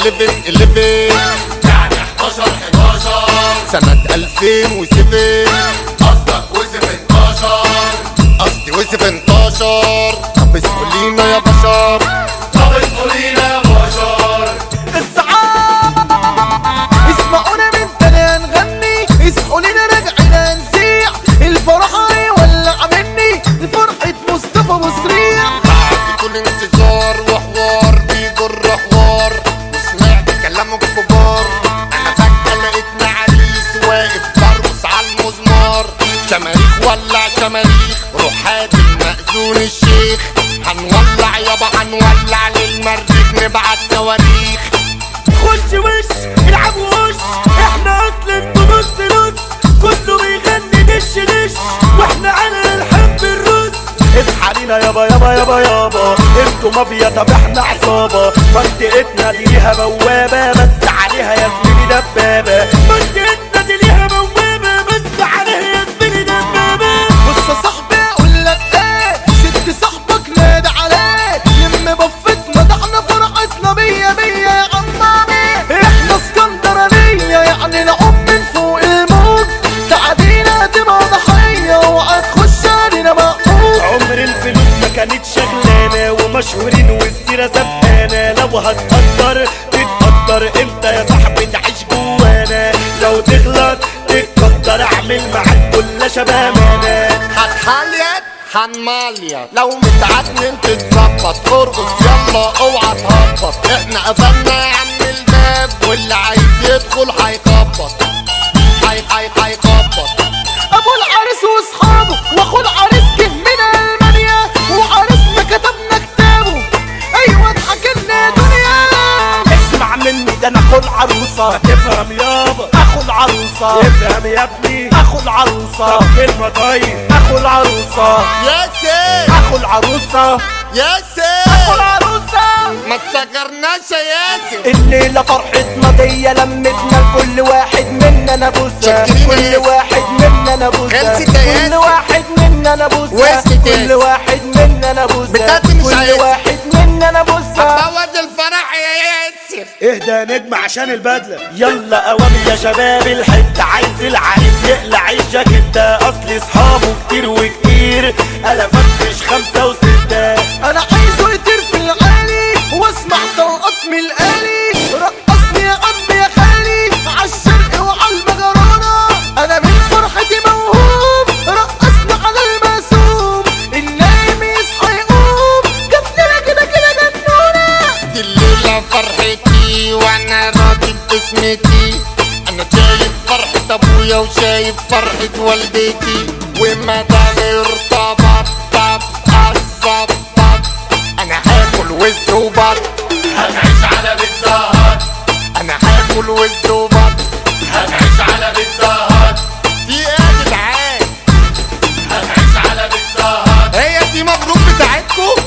11 11 يعني 11 11 سنة 2007 قصدك وصف 12 قصدي وصف 12 طب اسمه لينا يا بشر طب اسمه لينا يا بشر الصعاب اسمعونا من تاني نغني اصحوا لنا راجعين نسيع الفرحة يولع مني فرحة مصطفى مسريع بعد كل انتظار وحوار بيجر حوار وسمعت كلام الكبار انا فجأة لقيتني عريس واقف برقص على المزمار شماريخ ولع شماريخ روحات المأذون الشيخ هنولع يابا هنولع للمريخ نبعت صواريخ خش وش العب وش احنا اصل انتوا نص نص كله بيغني دش دش واحنا على الحب الروس اصحى لينا يابا يابا يابا يابا انتوا مافيا طب احنا عصابة منطقتنا دي ليها بوابة بس عليها يا زميلي دبابة منطقتنا دي ليها بوابة بس عليها يا زميلي دبابة بص يا صاحبي اقول لك ايه ست صاحبك نادى عليه لم بفت مدحنا فرحتنا مية مية يا عمامي احنا اسكندرانية يعني نعوم من فوق الموج تعدينا تبقى ضحية وهتخش علينا مقبول عمر الفلوس ما كانت شغلانة ومشهورين والسيرة سبانة لو هتقدر تتقدر امتى يا صاحبي تعيش جوانا لو تغلط تتقدر اعمل معاك كل شبامانة هتحليت هنماليا لو متعدن تتظبط ارقص يلا اوعى تهبط احنا قفلنا يا عم الباب واللي عايز يدخل هيخبط هي هي هيخبط ابو العريس واصحابه واخو العريس جه من المانيا وعريسنا كتبنا كتابه ايوه اضحك لنا دنيا اسمع مني ده انا اخو العروسه تفهم يابا اخو العروسه افهم يا ابني اخو العروسه طب كلمه طيب اخو العروسه يا سيف اخو العروسه يا اخو سيف العروسه ما تسكرناش يا ياسر الليلة فرحتنا دي لمتنا كل واحد مننا بوسة شكرين كل يا واحد مننا بوسة خلصت يا كل ياسر. واحد مننا بوسة وسط يا كل ياسر. واحد مننا بوسة بتاعتي مش كل عايز. واحد مننا بوسة بوظ الفرح يا ياسر اهدى يا نجم عشان البدلة يلا قوامي يا شباب الحتة عايز العريس يقلع الجاكيت ده اصل اصحابه كتير وكتير انا فتش خمسة وستة انا عايزه يطير في العالي واسمع طلقات من الآلي رقصني يا عم يا خالي عالشرق وعالمجرانة انا من فرحتي موهوب رقصنا على المقسوم النايم يصحى يقوم جبنا كده كده جنونة دي الليلة فرحتي وانا راضي باسمتي انا شايف فرحة ابويا وشايف فرحة والدتي وما دام ارتبط طب الظبط انا هاكل وز وبط هنعيش على بيتزا هات انا هاكل وز وبط هنعيش على بيتزا هات في ايه يا جدعان هنعيش على بيتزا هات هي دي مبروك بتاعتكم